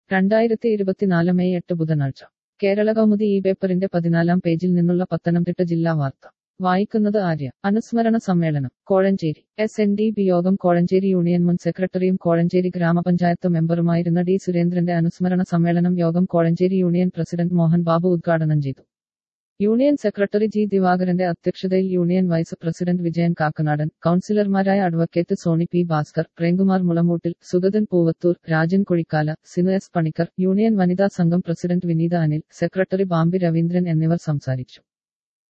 രണ്ടായിരത്തി ഇരുപത്തിനാല് മെയ് എട്ട് ബുധനാഴ്ച കേരള കൗമുദി ഈ പേപ്പറിന്റെ പതിനാലാം പേജിൽ നിന്നുള്ള പത്തനംതിട്ട ജില്ലാ വാർത്ത വായിക്കുന്നത് ആര്യ അനുസ്മരണ സമ്മേളനം Kozhencherry S N D P യോഗം കോഴഞ്ചേരി യൂണിയൻ മുൻ സെക്രട്ടറിയും കോഴഞ്ചേരി ഗ്രാമപഞ്ചായത്ത് മെമ്പറുമായിരുന്ന ഡി സുരേന്ദ്രന്റെ അനുസ്മരണ സമ്മേളനം യോഗം കോഴഞ്ചേരി യൂണിയൻ പ്രസിഡന്റ് മോഹൻ ബാബു ഉദ്ഘാടനം ചെയ്തു യൂണിയൻ സെക്രട്ടറി ജി ദിവാകരന്റെ അധ്യക്ഷതയിൽ union vice president Vijayan Kakkanadan കൌൺസിലർമാരായ advocate Soni P Bhaskar Premkumar Mulamoottil Sugathan Poovathoor Rajan Kuzhikkala Sinu S Panicker union വനിതാ സംഘം പ്രസിഡന്റ് വിനീത അനിൽ സെക്രട്ടറി ബാമ്പി രവീന്ദ്രൻ എന്നിവർ സംസാരിച്ചു